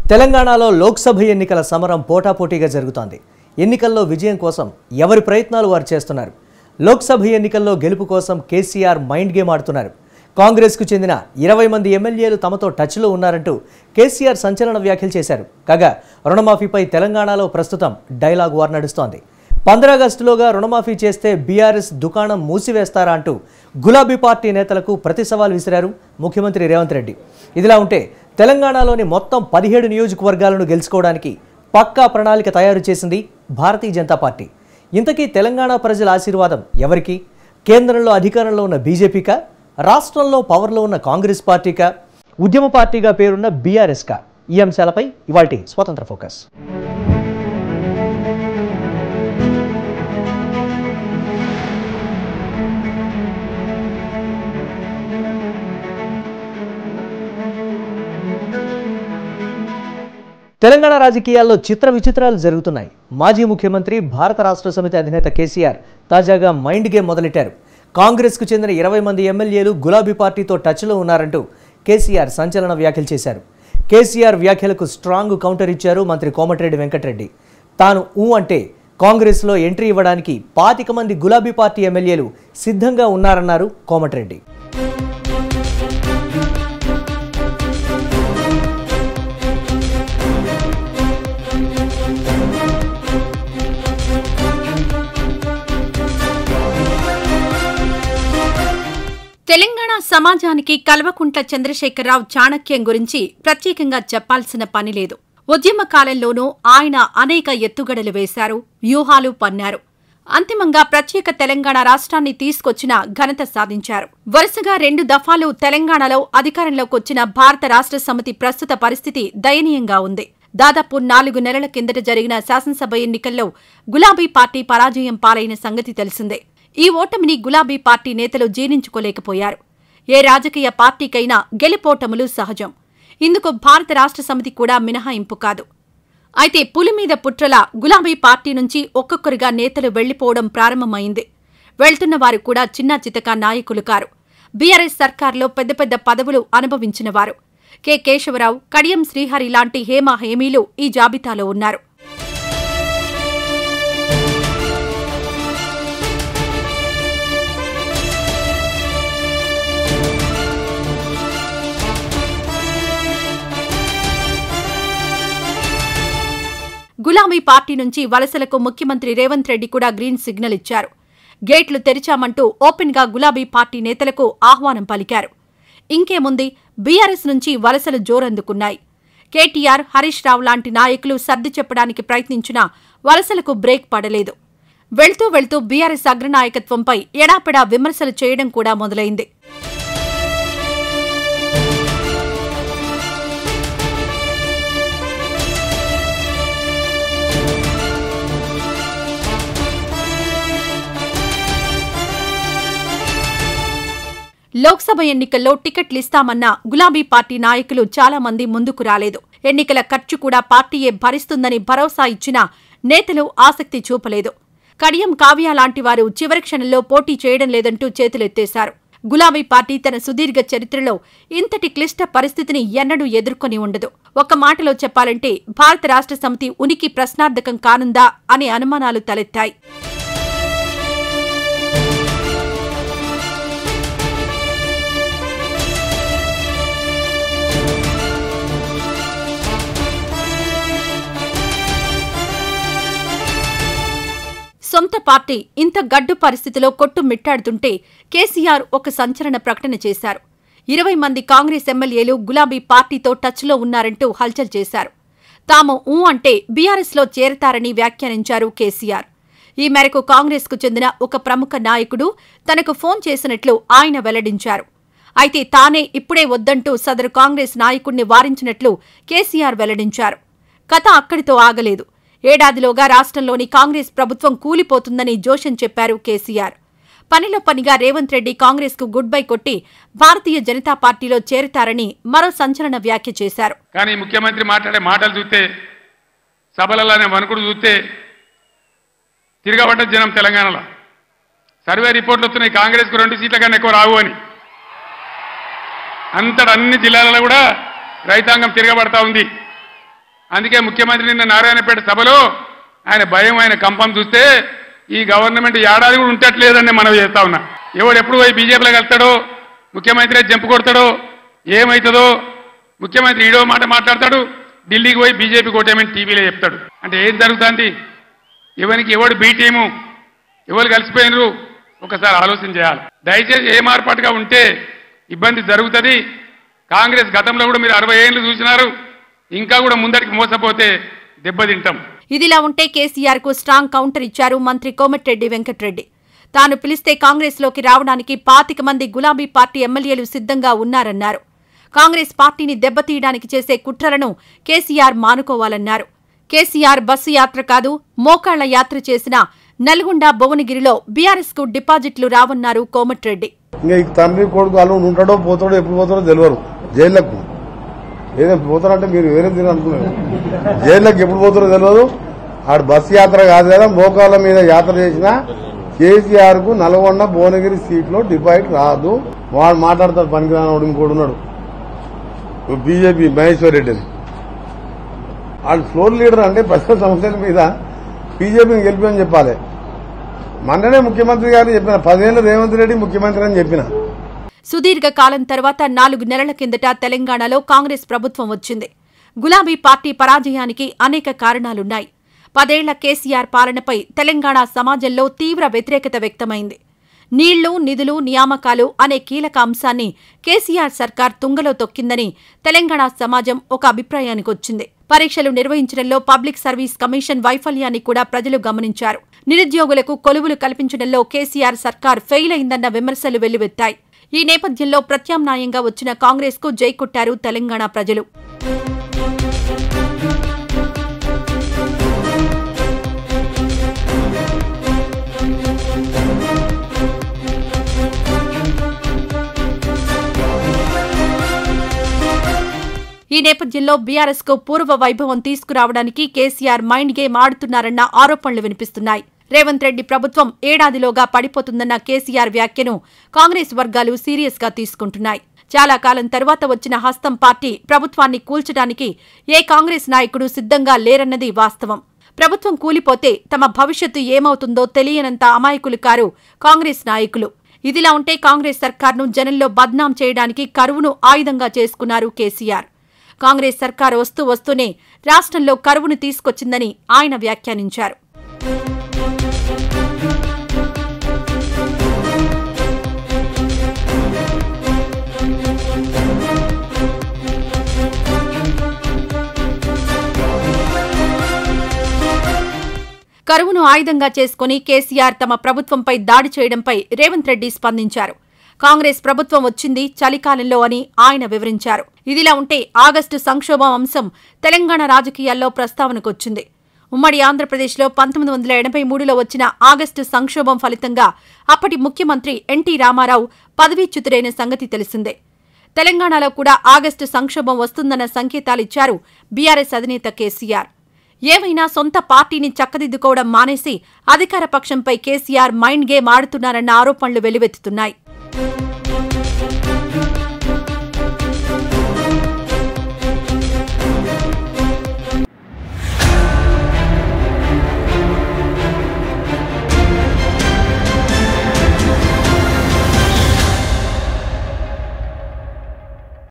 తెలంగాణలో లోక్సభ ఎన్నికల సమరం పోటాపోటీగా జరుగుతోంది ఎన్నికల్లో విజయం కోసం ఎవరి ప్రయత్నాలు వారు చేస్తున్నారు లోక్సభ ఎన్నికల్లో గెలుపు కోసం కేసీఆర్ మైండ్ గేమ్ ఆడుతున్నారు కాంగ్రెస్కు చెందిన ఇరవై మంది ఎమ్మెల్యేలు తమతో టచ్లో ఉన్నారంటూ కేసీఆర్ సంచలన వ్యాఖ్యలు చేశారు కాగా రుణమాఫీపై తెలంగాణలో ప్రస్తుతం డైలాగ్ వార్ నడుస్తోంది పంద్రాగస్టులోగా రుణమాఫీ చేస్తే బీఆర్ఎస్ దుకాణం మూసివేస్తారా అంటూ గులాబీ పార్టీ నేతలకు ప్రతి సవాల్ విసిరారు ముఖ్యమంత్రి రేవంత్ రెడ్డి ఇదిలా ఉంటే తెలంగాణలోని మొత్తం పదిహేడు నియోజకవర్గాలను గెలుచుకోవడానికి పక్కా ప్రణాళిక తయారు చేసింది భారతీయ జనతా పార్టీ ఇంతకీ తెలంగాణ ప్రజల ఆశీర్వాదం ఎవరికి కేంద్రంలో అధికారంలో ఉన్న బీజేపీకా రాష్ట్రంలో పవర్లో ఉన్న కాంగ్రెస్ పార్టీకా ఉద్యమ పార్టీగా పేరున్న బీఆర్ఎస్కా ఈ అంశాలపై ఇవాల్టి స్వతంత్ర ఫోకస్ తెలంగాణ రాజకీయాల్లో చిత్ర విచిత్రాలు జరుగుతున్నాయి మాజీ ముఖ్యమంత్రి భారత రాష్ట్ర సమితి అధినేత కేసీఆర్ తాజాగా మైండ్ గేమ్ మొదలెట్టారు కాంగ్రెస్కు చెందిన ఇరవై మంది ఎమ్మెల్యేలు గులాబీ పార్టీతో టచ్లో ఉన్నారంటూ కేసీఆర్ సంచలన వ్యాఖ్యలు చేశారు కేసీఆర్ వ్యాఖ్యలకు స్ట్రాంగ్ కౌంటర్ ఇచ్చారు మంత్రి కోమటిరెడ్డి వెంకటరెడ్డి తాను ఊ అంటే కాంగ్రెస్లో ఎంట్రీ ఇవ్వడానికి పాతిక మంది గులాబీ పార్టీ ఎమ్మెల్యేలు సిద్ధంగా ఉన్నారన్నారు కోమటిరెడ్డి తెలంగాణ సమాజానికి కల్వకుంట్ల చంద్రశేఖరరావు చాణక్యం గురించి ప్రత్యేకంగా చెప్పాల్సిన పని లేదు ఉద్యమ కాలంలోనూ ఆయన అనేక ఎత్తుగడలు వేశారు వ్యూహాలు పన్నారు అంతిమంగా ప్రత్యేక తెలంగాణ రాష్ట్రాన్ని తీసుకొచ్చిన ఘనత సాధించారు వరుసగా రెండు దఫాలు తెలంగాణలో అధికారంలోకి వచ్చిన భారత రాష్ట్ర సమితి ప్రస్తుత పరిస్థితి దయనీయంగా ఉంది దాదాపు నాలుగు నెలల కిందట జరిగిన శాసనసభ ఎన్నికల్లో గులాబీ పార్టీ పరాజయం పాలైన సంగతి తెలిసిందే ఈ ఓటమిని గులాబీ పార్టీ నేతలు జీర్ణించుకోలేకపోయారు ఏ రాజకీయ పార్టీకైనా గెలుపోటములు సహజం ఇందుకు భారత రాష్ట్ర సమితి కూడా మినహాయింపు కాదు అయితే పులి మీద పుట్రల గులాబీ పార్టీ నుంచి ఒక్కొక్కరుగా నేతలు వెళ్లిపోవడం ప్రారంభమైంది వెళ్తున్న వారు కూడా చిన్న చితక నాయకులు కారు బీఆర్ఎస్ సర్కార్లో పెద్ద పెద్ద పదవులు అనుభవించిన వారు కె కేశవరావు కడియం శ్రీహరి లాంటి హేమ హేమీలు ఈ జాబితాలో ఉన్నారు గులాబీ పార్టీ నుంచి వలసలకు ముఖ్యమంత్రి రేవంత్ రెడ్డి కూడా గ్రీన్ సిగ్నల్ ఇచ్చారు గేట్లు తెరిచామంటూ ఓపెన్ గా గులాబీ పార్టీ నేతలకు ఆహ్వానం పలికారు ఇంకేముంది బీఆర్ఎస్ నుంచి వలసలు జోరందుకున్నాయి కేటీఆర్ హరీష్ రావు లాంటి నాయకులు సర్ది చెప్పడానికి ప్రయత్నించినా వలసలకు బ్రేక్ పడలేదు వెళ్తూ వెళ్తూ బీఆర్ఎస్ అగ్రనాయకత్వంపై ఎడాపెడా విమర్శలు చేయడం కూడా మొదలైంది లోక్సభ ఎన్నికల్లో టికెట్లిస్తామన్న గులాబీ పార్టీ నాయకులు చాలా మంది ముందుకు రాలేదు ఎన్నికల ఖర్చు కూడా పార్టీయే భరిస్తుందని భరోసా ఇచ్చినా నేతలు ఆసక్తి చూపలేదు కడియం కావ్య లాంటి వారు చివరి క్షణంలో పోటీ చేయడం లేదంటూ చేతులెత్తేశారు గులాబీ పార్టీ తన సుదీర్ఘ చరిత్రలో ఇంతటి క్లిష్ట పరిస్థితిని ఎన్నడూ ఎదుర్కొని ఉండదు ఒక మాటలో చెప్పాలంటే భారత రాష్ట్ర సమితి ఉనికి ప్రశ్నార్థకం కానుందా అనే అనుమానాలు తలెత్తాయి సొంత పార్టీ ఇంత గడ్డు పరిస్థితిలో కొట్టు మిట్టాడుతుంటే కేసీఆర్ ఒక సంచలన ప్రకటన చేశారు ఇరవై మంది కాంగ్రెస్ ఎమ్మెల్యేలు గులాబీ పార్టీతో టచ్లో ఉన్నారంటూ హల్చల్ చేశారు తాము ఊ అంటే బీఆర్ఎస్లో చేరతారని వ్యాఖ్యానించారు కేసీఆర్ ఈ మేరకు కాంగ్రెస్కు చెందిన ఒక ప్రముఖ నాయకుడు తనకు ఫోన్ చేసినట్లు ఆయన వెల్లడించారు అయితే తానే ఇప్పుడే వద్దంటూ సదరు కాంగ్రెస్ నాయకుణ్ణి వారించినట్లు కేసీఆర్ వెల్లడించారు కథ అక్కడితో ఆగలేదు ఏడాదిలోగా రాష్ట్రంలోని కాంగ్రెస్ ప్రభుత్వం కూలిపోతుందని జోషన్ చెప్పారు కేసీఆర్ పనిలో పనిగా రేవంత్ రెడ్డి కాంగ్రెస్కు గుడ్ బై కొట్టి భారతీయ జనతా పార్టీలో చేరతారని మరో సంచలన వ్యాఖ్య చేశారు కానీ ముఖ్యమంత్రి మాట్లాడే మాటలు చూస్తే సభలలోనే వణుకుడు చూస్తే తిరగబడ్డ జనం తెలంగాణలో సర్వే రిపోర్ట్లు వస్తున్నాయి కాంగ్రెస్కు రెండు సీట్ల కన్నా ఎక్కువ రావు అని అంతటా అన్ని జిల్లాలలో కూడా రైతాంగం తిరగబడతా ఉంది అందుకే ముఖ్యమంత్రి నిన్న నారాయణపేట సభలో ఆయన భయం ఆయన కంపం చూస్తే ఈ గవర్నమెంట్ ఏడాది కూడా ఉంటట్లేదని మనం చేస్తా ఉన్నా ఎవడు ఎప్పుడు పోయి బీజేపీలోకి వెళ్తాడో ముఖ్యమంత్రి జంపు కొడతాడో ఏమవుతుందో ముఖ్యమంత్రి ఈడో మాట మాట్లాడతాడు ఢిల్లీకి పోయి బీజేపీ కోటేమని టీవీలో చెప్తాడు అంటే ఏం జరుగుతుంది ఎవరికి ఎవడు బీ టీము ఎవరు కలిసిపోయినరు ఒకసారి ఆలోచన చేయాలి దయచేసి ఏ మార్పాటుగా ఉంటే ఇబ్బంది జరుగుతుంది కాంగ్రెస్ గతంలో కూడా మీరు అరవై ఏళ్ళు చూసినారు ఇంకా కూడా ముందటికి మోసపోతే దెబ్బతింటాం ఇదిలా ఉంటే కేసీఆర్ కు స్ట్రాంగ్ కౌంటర్ ఇచ్చారు మంత్రి కోమటిరెడ్డి వెంకట్రెడ్డి తాను పిలిస్తే కాంగ్రెస్లోకి రావడానికి పాతిక మంది గులాబీ పార్టీ ఎమ్మెల్యేలు సిద్ధంగా ఉన్నారన్నారు కాంగ్రెస్ పార్టీని దెబ్బతీయడానికి చేసే కుట్రలను కేసీఆర్ మానుకోవాలన్నారు కేసీఆర్ బస్సు యాత్ర కాదు మోకాళ్ల యాత్ర చేసిన నల్గొండ భువనగిరిలో బీఆర్ఎస్ కు డిపాజిట్లు రావన్నారు కోమటిరెడ్డి ఇంకా ఈ తండ్రి కొడుకు అల్లు ఉంటాడో పోతాడో ఎప్పుడు పోతాడో తెలియరు జైళ్ళకు ఏదో పోతారంటే మీరు వేరే తిని అనుకున్నారు జైళ్ళకి ఎప్పుడు పోతారో తెలియదు ఆడు బస్ యాత్ర కాదు కదా మోకాళ్ళ మీద యాత్ర చేసిన కేసీఆర్ కు నల్గొండ భువనగిరి సీట్ లో డిపాజిట్ రాదు వాడు మాట్లాడతాడు పనికిరానోడు ఇంకోడు ఉన్నాడు బీజేపీ మహేశ్వర్ రెడ్డి అని వాళ్ళు ఫ్లోర్ లీడర్ అంటే ప్రజల సమస్యల మీద బీజేపీని గెలిపని చెప్పాలి మొన్ననే ముఖ్యమంత్రి గారు చెప్పిన పదేళ్ళు రేవంత్ రెడ్డి ముఖ్యమంత్రి అని చెప్పిన సుదీర్ఘ కాలం తర్వాత నాలుగు నెలల కిందట తెలంగాణలో కాంగ్రెస్ ప్రభుత్వం వచ్చింది గులాబీ పార్టీ పరాజయానికి అనేక కారణాలున్నాయి పదేళ్ల కేసీఆర్ పాలనపై తెలంగాణ సమాజంలో తీవ్ర వ్యతిరేకత వ్యక్తమైంది నీళ్లు నిధులు నియామకాలు అనే కీలక అంశాన్ని కేసీఆర్ సర్కార్ తుంగలో తొక్కిందని తెలంగాణ సమాజం ఒక అభిప్రాయానికి వచ్చింది పరీక్షలు నిర్వహించడంలో పబ్లిక్ సర్వీస్ కమిషన్ వైఫల్యాన్ని కూడా ప్రజలు గమనించారు నిరుద్యోగులకు కొలువులు కల్పించడంలో కేసీఆర్ సర్కార్ ఫెయిల్ అయిందన్న విమర్శలు వెల్లువెత్తాయి ఈ నేపథ్యంలో ప్రత్యామ్నాయంగా వచ్చిన కాంగ్రెస్కు జై కొట్టారు తెలంగాణ ప్రజలు ఈ నేపథ్యంలో బీఆర్ఎస్ కు పూర్వ వైభవం తీసుకురావడానికి కేసీఆర్ మైండ్ గేమ్ ఆడుతున్నారన్న ఆరోపణలు వినిపిస్తున్నాయి రేవంత్ రెడ్డి ప్రభుత్వం ఏడాదిలోగా పడిపోతుందన్న కేసీఆర్ వ్యాఖ్యను కాంగ్రెస్ వర్గాలు సీరియస్ గా తీసుకుంటున్నాయి చాలా కాలం తరువాత వచ్చిన హస్తం పార్టీ ప్రభుత్వాన్ని కూల్చడానికి ఏ కాంగ్రెస్ నాయకుడు సిద్ధంగా లేరన్నది వాస్తవం ప్రభుత్వం కూలిపోతే తమ భవిష్యత్తు ఏమవుతుందో తెలియనంత అమాయకులు కారు కాంగ్రెస్ నాయకులు ఇదిలా ఉంటే కాంగ్రెస్ సర్కార్ను జనంలో బద్నాం చేయడానికి కరువును ఆయుధంగా చేసుకున్నారు కేసీఆర్ కాంగ్రెస్ సర్కార్ వస్తూ వస్తూనే రాష్ట్రంలో కరువును తీసుకొచ్చిందని ఆయన వ్యాఖ్యానించారు కరువును ఆయుధంగా చేసుకుని కేసీఆర్ తమ ప్రభుత్వంపై దాడి చేయడంపై రేవంత్ రెడ్డి స్పందించారు కాంగ్రెస్ ప్రభుత్వం వచ్చింది చలికాలంలో అని ఆయన వివరించారు ఇదిలా ఉంటే ఆగస్టు సంక్షోభం అంశం తెలంగాణ రాజకీయాల్లో ప్రస్తావనకొచ్చింది ఉమ్మడి ఆంధ్రప్రదేశ్లో పంతొమ్మిది వందల ఎనభై మూడులో వచ్చిన ఆగస్టు సంక్షోభం ఫలితంగా అప్పటి ముఖ్యమంత్రి ఎన్టీ రామారావు పదవీచ్యుతుడైన సంగతి తెలిసిందే తెలంగాణలో కూడా ఆగస్టు సంక్షోభం వస్తుందన్న సంకేతాలిచ్చారు బీఆర్ఎస్ అధినేత కేసీఆర్ ఏమైనా సొంత పార్టీని చక్కదిద్దుకోవడం మానేసి అధికార పక్షంపై కేసీఆర్ మైండ్ గేమ్ ఆడుతున్నారన్న ఆరోపణలు వెల్లువెత్తుతున్నాయి